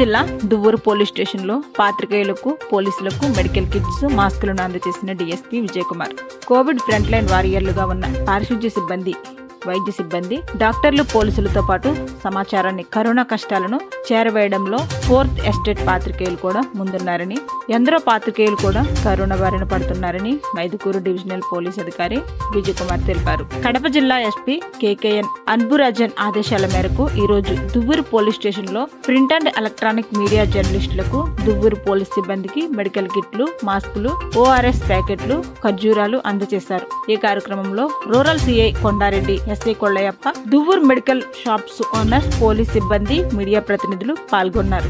జిల్లా దువ్వూరు పోలీస్ స్టేషన్లో పాత్రికేయులకు పోలీసులకు మెడికల్ కిట్స్ మాస్కులను అందజేసిన DSP Vijay Kumar covid front line వారియర్లుగా ఉన్న పారిశుధ్య సిబ్బంది వైద్య సిబ్బంది డాక్టర్లు పోలీసులతో పాటు సమాచారాన్ని కరోనా కష్టాలను చేరవేయడంలో ఫోర్త్ ఎస్టేట్ పాత్రికేయులు కూడా ముందున్నారని ఎందరో పాత్రికేయులు కూడా కరోనా బారిన పడుతున్నారని మైదుకూరు డివిజనల్ పోలీస్ అధికారి విజయ్ కుమార్ తెలిపారు కడప జిల్లా ఎస్పీ కేకేఎన్ అన్బురాజన్ ఆదేశాల మేరకు ఈ రోజు దువ్వూరు పోలీస్ స్టేషన్ లో ప్రింట్ అండ్ ఎలక్ట్రానిక్ మీడియా జర్నలిస్టులకు దువ్వూరు పోలీస్ సిబ్బందికి మెడికల్ కిట్లు మాస్కులు ఓఆర్ఎస్ ప్యాకెట్లు ఖర్జూరాలు అందజేశారు ఈ కార్యక్రమంలో rural CI Kondareddy SI Kollayyappa Duvvuru medical shops owners police సిబ్బంది మీడియా ప్రతినిధులు పాల్గొన్నారు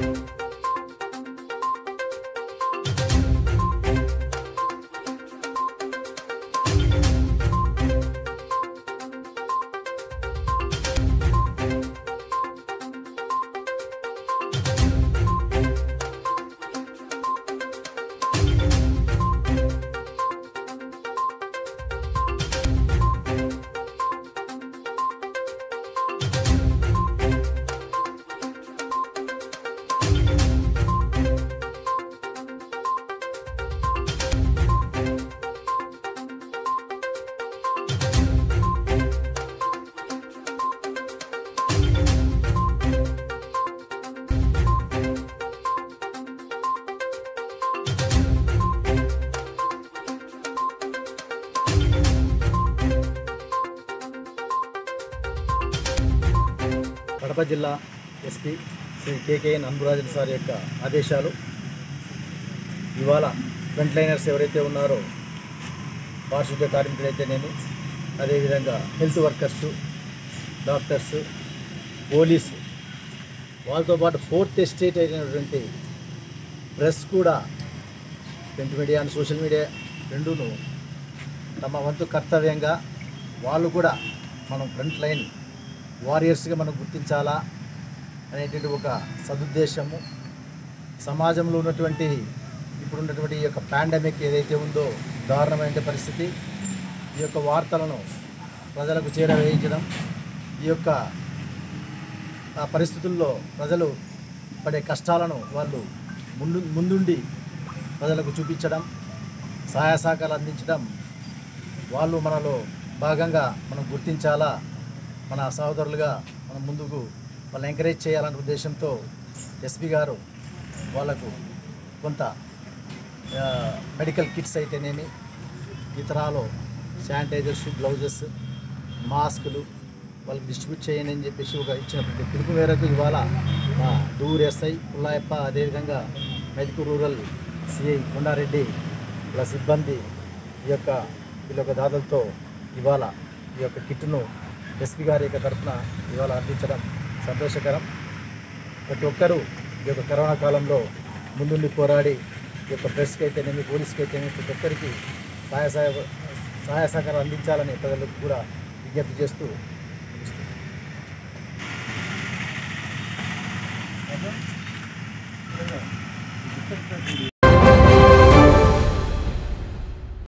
కడప జిల్లా SP Shri KKN Anburajan sir యొక్క ఆదేశాలు ఇవాళ ఫ్రంట్ లైనర్స్ ఎవరైతే ఉన్నారో పారిశుద్ధ్య కార్మికులైతేనేమి అదేవిధంగా హెల్త్ వర్కర్స్ డాక్టర్స్ పోలీసు వాళ్ళతో పాటు ఫోర్త్ ఎస్టేట్ అయినటువంటి ప్రెస్ కూడా print media and social media రెండును తమ వంతు కర్తవ్యంగా వాళ్ళు కూడా మనం ఫ్రంట్ లైన్ వారియర్స్గా మనం గుర్తించాలా అనేటువంటి ఒక సదుద్దేశము సమాజంలో ఉన్నటువంటి ఇప్పుడు ఉన్నటువంటి ఈ యొక్క పాండమిక్ ఏదైతే ఉందో దారుణమైన పరిస్థితి ఈ యొక్క వార్తలను ప్రజలకు చేరవేయించడం ఈ యొక్క ఆ పరిస్థితుల్లో ప్రజలు పడే కష్టాలను వాళ్ళు ముందు ముందుండి ప్రజలకు చూపించడం సహాయ సహకారాలు అందించడం వాళ్ళు మనలో భాగంగా మనం గుర్తించాలా మన సహోదరులుగా మనం ముందుకు వాళ్ళని ఎంకరేజ్ చేయాలనే ఉద్దేశంతో ఎస్పీ గారు వాళ్ళకు కొంత ఆ, మెడికల్ కిట్స్ అయితేనేమి ఇతరాలు శానిటైజర్స్ గ్లౌజెస్ మాస్కులు వాళ్ళకి డిస్ట్రిబ్యూట్ చేయండి అని చెప్పేసి ఒక ఇచ్చిన పిలుపు మేరకు ఇవాళ మా దూర్ ఎస్ఐ పుల్లాయప్ప అదేవిధంగా మైదుకూరు రూరల్ సిఐ కొండారెడ్డి ఇలా సిబ్బంది ఈ యొక్క వీళ్ళ యొక్క దాతలతో ఇవాళ ఈ యొక్క కిట్ను ఎస్పీ గారి యొక్క తరఫున ఇవాళ అందించడం సంతోషకరం ప్రతి ఒక్కరూ ఈ యొక్క కరోనా కాలంలో ముందుండి పోరాడి ఈ యొక్క ప్రెస్కి అయితేనేమి పోలీస్కి అయితేనేమి ప్రతి ఒక్కరికి సహాయ సహాయ సహాయ సహకారం అందించాలని ప్రజలకు కూడా విజ్ఞప్తి చేస్తూ